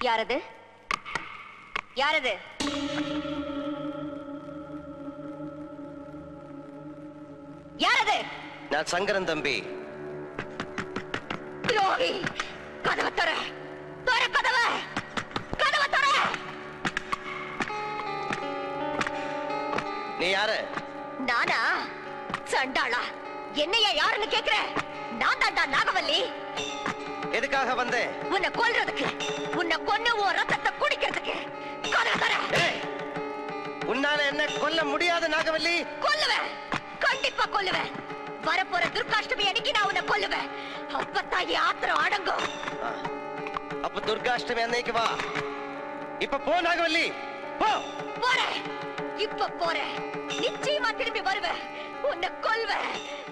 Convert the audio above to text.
யாரது யாரது யாரது நான் சங்கரன் தம்பி துரோகி கதவை தர தர கதவை கதவை தர நீ யாரு நானா சண்டாளா என்னையா யாருன்னு கேக்குற நான் தாண்டா நாகவல்லி எதுக்காக வந்த உன்னை கொல்றதுக்கு உன்னை கொன்னு உன் ரத்தத்தை குடிக்கிறதுக்கு கதவை தர ஏய், உன்னால என்ன கொல்ல முடியாத நாகவல்லி கொல்லுவேன் கண்டிப்பா கொல்லுவேன் வரப்போற துர்காஷ்டமி அன்னைக்கு நான் உன்னை கொல்லுவேன் அப்பத்தான் என் ஆத்திரம் அடங்கும் ஆ, அப்ப துர்காஷ்டமி அன்னைக்கு வா இப்ப போ நாகவல்லி போ போறேன் இப்ப போறேன் நிச்சயமா திரும்பி வருவேன் உன்னை கொல்வேன்